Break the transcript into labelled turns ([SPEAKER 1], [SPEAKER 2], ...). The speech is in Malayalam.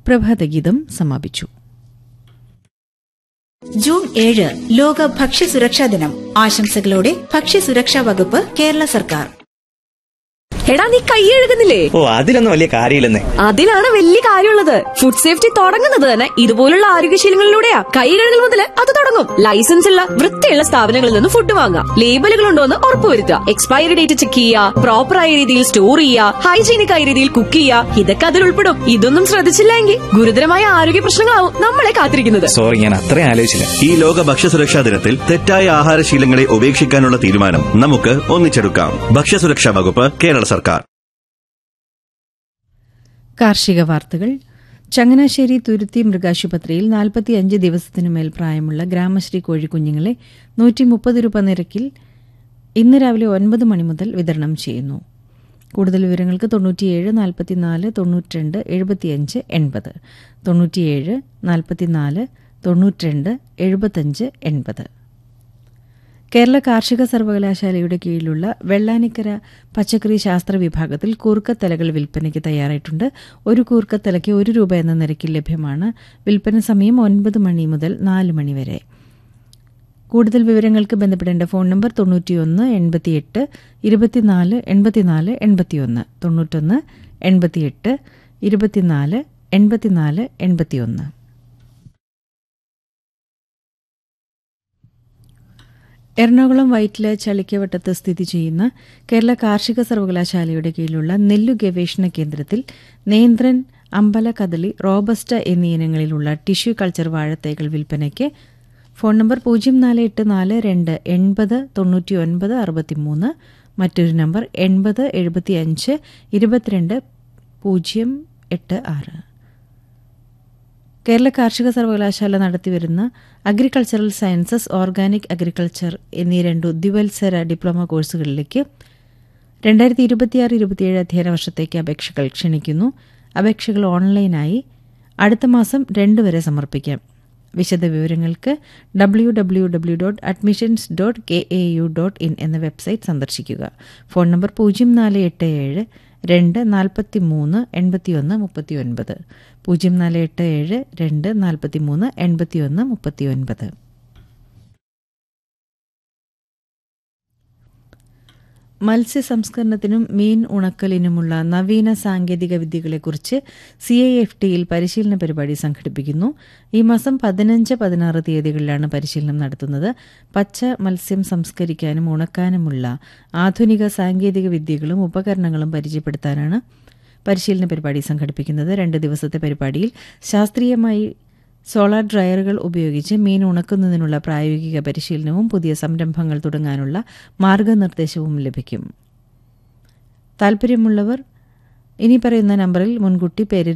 [SPEAKER 1] പ്രഭാതഗീതം സമാപിച്ചു
[SPEAKER 2] ജൂൺ ഏഴ് ലോക ഭക്ഷ്യസുരക്ഷാ ദിനം ആശംസകളോടെ ഭക്ഷ്യസുരക്ഷാ വകുപ്പ് കേരള സർക്കാർ
[SPEAKER 3] എടാ നീ കൈ എഴുകുന്നില്ലേ
[SPEAKER 4] ഓ അതിലൊന്നും വലിയ കാര്യമില്ലെന്നേ
[SPEAKER 3] അതിലാണ് വലിയ കാര്യമുള്ളത് ഫുഡ് സേഫ്റ്റി തുടങ്ങുന്നത് തന്നെ ഇതുപോലുള്ള ആരോഗ്യശീലങ്ങളിലൂടെയാ കൈ കഴുകൽ മുതൽ അത് തുടങ്ങും ലൈസൻസ് ഉള്ള വൃത്തിയുള്ള സ്ഥാപനങ്ങളിൽ നിന്ന് ഫുഡ് വാങ്ങാം ലേബലുകൾ ഉണ്ടോ എന്ന് ഉറപ്പുവരുത്തുക എക്സ്പയറി ഡേറ്റ് ചെക്ക് ചെയ്യുക പ്രോപ്പറായ രീതിയിൽ സ്റ്റോർ ചെയ്യുക ഹൈജീനിക് ആയ രീതിയിൽ കുക്ക് ചെയ്യുക ഇതൊക്കെ അതിൽ ഉൾപ്പെടും ഇതൊന്നും ശ്രദ്ധിച്ചില്ലെങ്കിൽ ഗുരുതരമായ ആരോഗ്യ പ്രശ്നങ്ങളാവും നമ്മളെ കാത്തിരിക്കുന്നത്
[SPEAKER 4] സോറി ഞാൻ അത്രയും ആലോചിച്ചില്ല
[SPEAKER 5] ഈ ലോക ഭക്ഷ്യസുരക്ഷാ ദിനത്തിൽ തെറ്റായ ആഹാരശീലങ്ങളെ ഉപേക്ഷിക്കാനുള്ള തീരുമാനം നമുക്ക് ഒന്നിച്ചെടുക്കാം ഭക്ഷ്യസുരക്ഷാ വകുപ്പ് കേരള സർക്കാർ
[SPEAKER 1] കാർഷിക വാർത്തകൾ ചങ്ങനാശ്ശേരി തുരുത്തി മൃഗാശുപത്രിയിൽ നാൽപ്പത്തിയഞ്ച് ദിവസത്തിനുമേൽ പ്രായമുള്ള ഗ്രാമശ്രീ കോഴിക്കുഞ്ഞുങ്ങളെ നൂറ്റി മുപ്പത് രൂപ നിരക്കിൽ ഇന്ന് രാവിലെ ഒൻപത് മണി മുതൽ വിതരണം ചെയ്യുന്നു കൂടുതൽ വിവരങ്ങൾക്ക് തൊണ്ണൂറ്റിയേഴ് നാൽപ്പത്തിനാല് തൊണ്ണൂറ്റിരണ്ട് എഴുപത്തിയഞ്ച് എൺപത് തൊണ്ണൂറ്റിയേഴ് നാൽപ്പത്തിനാല് തൊണ്ണൂറ്റിരണ്ട് എഴുപത്തഞ്ച് എൺപത് കേരള കാർഷിക സർവകലാശാലയുടെ കീഴിലുള്ള വെള്ളാനിക്കര പച്ചക്കറി ശാസ്ത്ര വിഭാഗത്തിൽ കൂർക്കത്തലകൾ വിൽപ്പനയ്ക്ക് തയ്യാറായിട്ടുണ്ട് ഒരു കൂർക്കത്തലയ്ക്ക് ഒരു രൂപ എന്ന നിരക്കിൽ ലഭ്യമാണ് വിൽപ്പന സമയം ഒൻപത് മണി മുതൽ നാല് മണി വരെ കൂടുതൽ വിവരങ്ങൾക്ക് ബന്ധപ്പെടേണ്ട ഫോൺ നമ്പർ തൊണ്ണൂറ്റിയൊന്ന് എൺപത്തിയെട്ട് ഇരുപത്തിനാല് എൺപത്തിനാല് എൺപത്തിയൊന്ന് തൊണ്ണൂറ്റൊന്ന് എൺപത്തിയെട്ട് ഇരുപത്തിനാല് എൺപത്തിനാല് എൺപത്തിയൊന്ന് എറണാകുളം വൈറ്റില ചളിക്കവട്ടത്ത് സ്ഥിതി ചെയ്യുന്ന കേരള കാർഷിക സർവകലാശാലയുടെ കീഴിലുള്ള നെല്ലു ഗവേഷണ കേന്ദ്രത്തിൽ നേന്ത്രൻ അമ്പല കദളി റോബസ്റ്റ എന്നീ ഇനങ്ങളിലുള്ള ടിഷ്യൂ കൾച്ചർ വാഴത്തൈകൾ വിൽപ്പനയ്ക്ക് ഫോൺ നമ്പർ പൂജ്യം നാല് എട്ട് നാല് രണ്ട് എൺപത് തൊണ്ണൂറ്റി ഒൻപത് അറുപത്തിമൂന്ന് മറ്റൊരു നമ്പർ എൺപത് എഴുപത്തിയഞ്ച് ഇരുപത്തിരണ്ട് പൂജ്യം എട്ട് ആറ് കേരള കാർഷിക സർവകലാശാല നടത്തിവരുന്ന അഗ്രികൾച്ചറൽ സയൻസസ് ഓർഗാനിക് അഗ്രികൾച്ചർ എന്നീ രണ്ട് ദ്വിവത്സര ഡിപ്ലോമ കോഴ്സുകളിലേക്ക് രണ്ടായിരത്തി ഇരുപത്തിയാറ് ഇരുപത്തിയേഴ് അധ്യയന വർഷത്തേക്ക് അപേക്ഷകൾ ക്ഷണിക്കുന്നു അപേക്ഷകൾ ഓൺലൈനായി അടുത്ത മാസം രണ്ട് വരെ സമർപ്പിക്കാം വിശദ വിവരങ്ങൾക്ക് W W W dot admissions dot K A U dot in എന്ന വെബ്സൈറ്റ് സന്ദർശിക്കുക ഫോൺ നമ്പർ പൂജ്യം നാല് എട്ട് ഏഴ് രണ്ട് നാൽപ്പത്തി മൂന്ന് എൺപത്തിയൊന്ന് മുപ്പത്തിയൊൻപത് പൂജ്യം നാല് എട്ട് ഏഴ് രണ്ട് നാൽപ്പത്തി മൂന്ന് എൺപത്തിയൊന്ന് മുപ്പത്തിയൊൻപത് മത്സ്യ സംസ്കരണത്തിനും മീൻ ഉണക്കലിനുമുള്ള നവീന സാങ്കേതിക വിദ്യകളെക്കുറിച്ച് സി ഐ എഫ് ടിയിൽ പരിശീലന പരിപാടി സംഘടിപ്പിക്കുന്നു ഈ മാസം പതിനഞ്ച് പതിനാറ് തീയതികളിലാണ് പരിശീലനം നടത്തുന്നത് പച്ച മത്സ്യം സംസ്കരിക്കാനും ഉണക്കാനുമുള്ള ആധുനിക സാങ്കേതിക വിദ്യകളും ഉപകരണങ്ങളും പരിചയപ്പെടുത്താനാണ് പരിശീലന പരിപാടി സംഘടിപ്പിക്കുന്നത് രണ്ട് ദിവസത്തെ പരിപാടിയിൽ ശാസ്ത്രീയമായി സോളാർ ഡ്രയറുകൾ ഉപയോഗിച്ച് മീൻ ഉണക്കുന്നതിനുള്ള പ്രായോഗിക പരിശീലനവും പുതിയ സംരംഭങ്ങൾ തുടങ്ങാനുള്ള മാർഗനിർദ്ദേശവും ലഭിക്കും താൽപ്പര്യമുള്ളവർ ഇനി പറയുന്ന നമ്പറിൽ മുൻകൂട്ടി പേര്